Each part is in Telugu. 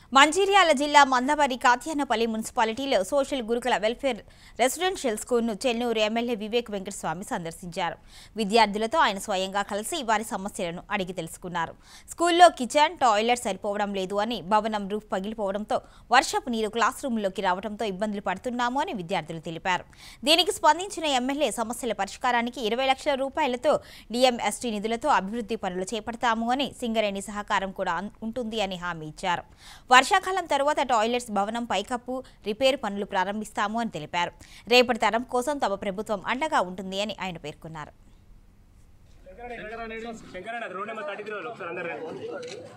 మంచిర్యాల జిల్లా మందవరి కాత్యానపల్లి మున్సిపాలిటీలో సోషల్ గురుకుల వెల్ఫేర్ రెసిడెన్షియల్ స్కూల్ను చెన్నూరు ఎమ్మెల్యే వివేక్ వెంకటస్వామి సందర్శించారు విద్యార్థులతో ఆయన స్వయంగా కలిసి వారి సమస్యలను అడిగి తెలుసుకున్నారు స్కూల్లో కిచెన్ టాయిలెట్ సరిపోవడం లేదు అని భవనం రూఫ్ పగిలిపోవడంతో వర్షపు నీరు క్లాస్ రూమ్లోకి రావడంతో ఇబ్బందులు పడుతున్నాము అని విద్యార్థులు తెలిపారు దీనికి స్పందించిన ఎమ్మెల్యే సమస్యల పరిష్కారానికి ఇరవై లక్షల రూపాయలతో డిఎంఎస్టీ నిధులతో అభివృద్ధి పనులు చేపడతాము అని సింగరేణి సహకారం కూడా అన్- ఉంటుంది అని హామీ ఇచ్చారు వర్షాకాలం తరువాత టాయిలెట్స్ భవనం పైకప్పు రిపేర్ పనులు ప్రారంభిస్తాము అని తెలిపారు రేపటి తరం కోసం తమ ప్రభుత్వం అండగా ఉంటుంది అని ఆయన పేర్కొన్నారు శంకర్ అన్న రోడ్ నెంబర్ థర్టీ త్రీ ఒకసారి అందరు రండి.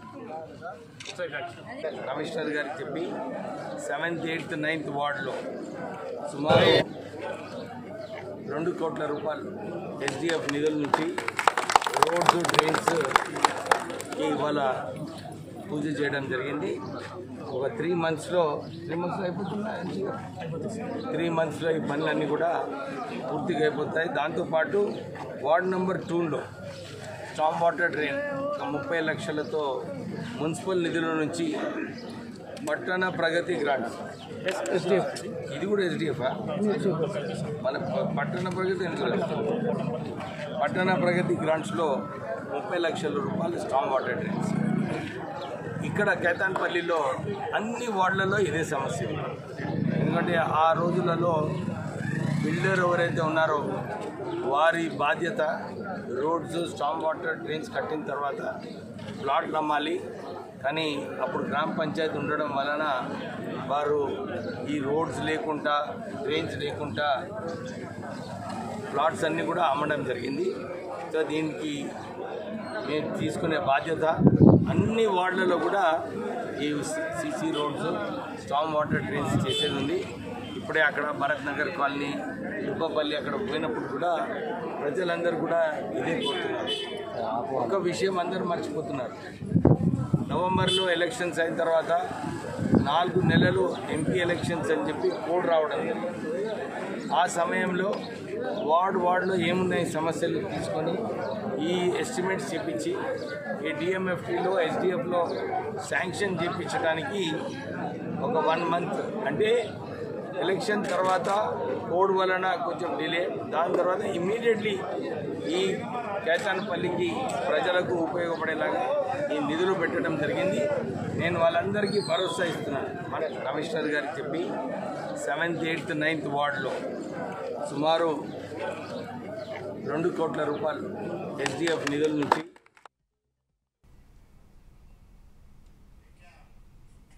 ఒకసారి రండి. కమిషనర్ గారికి చెప్పి సెవెంత్ ఎయిత్ నైన్త్ వార్డులో సుమారు రెండు కోట్ల రూపాయలు ఎస్డిఎఫ్ నిధుల నుంచి రోడ్స్ డ్రైన్స్ ఇవాళ పూజ చేయడం జరిగింది ఒక త్రీ మంత్స్లో త్రీ మంత్స్లో అయిపోతున్నాయి త్రీ మంత్స్లో ఈ పనులన్నీ కూడా పూర్తిగా అయిపోతాయి దాంతోపాటు వార్డ్ నెంబర్ టూలో స్టామ్ వాటర్ డ్రైన్ ఒక ముప్పై లక్షలతో మున్సిపల్ నిధుల నుంచి పట్టణ ప్రగతి గ్రాంట్ ఇది కూడా ఎస్డిఎఫ్ మన ప- పట్టణ ప్రగతి ఇన్సూరెన్స్ పట్టణ ప్రగతి గ్రాంట్స్లో ముప్పై లక్షల రూపాయలు స్టామ్ వాటర్ డ్రైన్స్ ఇక్కడ కేతాన్పల్లిలో అన్ని వార్డులలో ఇదే సమస్య ఎందుకంటే ఆ రోజులలో బిల్డర్ ఎవరైతే ఉన్నారో వారి బాధ్యత రోడ్స్ స్టామ్ వాటర్ డ్రైన్స్ కట్టిన తర్వాత ప్లాట్లు అమ్మాలి కానీ అప్పుడు గ్రామ పంచాయతీ ఉండడం వలన వారు ఈ రోడ్స్ లేకుండా డ్రైన్స్ లేకుండా ప్లాట్స్ అన్నీ కూడా అమ్మడం జరిగింది సో దీనికి మేము తీసుకునే బాధ్యత అన్ని వార్డులలో కూడా ఈ CC roads storm water drains చేసేది ఉంది ఇప్పుడే అక్కడ భరత్ నగర్ కాలనీ దుబ్బపల్లి అక్కడ పోయినప్పుడు కూడా ప్రజలందరూ కూడా ఇదే కోరుతున్నారు ఒక విషయం అందరూ మర్చిపోతున్నారు నవంబర్లో ఎలక్షన్స్ అయిన తర్వాత నాలుగు నెలలు ఎంపీ ఎలక్షన్స్ అని చెప్పి కోడ్ రావడం జరిగింది ఆ సమయంలో వార్డ్ వార్డులో ఏమున్నాయి సమస్యలు తీసుకొని ఈ ఎస్టిమేట్స్ చేపించి ఈ డిఎంఎఫ్టీలో ఎస్డిఎఫ్లో శాంక్షన్ చేయించడానికి ఒక వన్ మంత్ అంటే ఎలక్షన్ తర్వాత కోడ్ వలన కొంచెం డిలే దాని తర్వాత ఇమ్మీడియట్లీ ఈ కేతానపల్లికి ప్రజలకు ఉపయోగపడేలాగా ఈ నిధులు పెట్టడం జరిగింది నేను వాళ్ళందరికీ భరోసా ఇస్తున్నాను మన కమిషనర్ గారికి చెప్పి సెవెంత్ ఎయిత్ నైన్త్ వార్డులో సుమారు రెండు కోట్ల రూపాయలు ఎస్డిఎఫ్ నిధుల నుంచి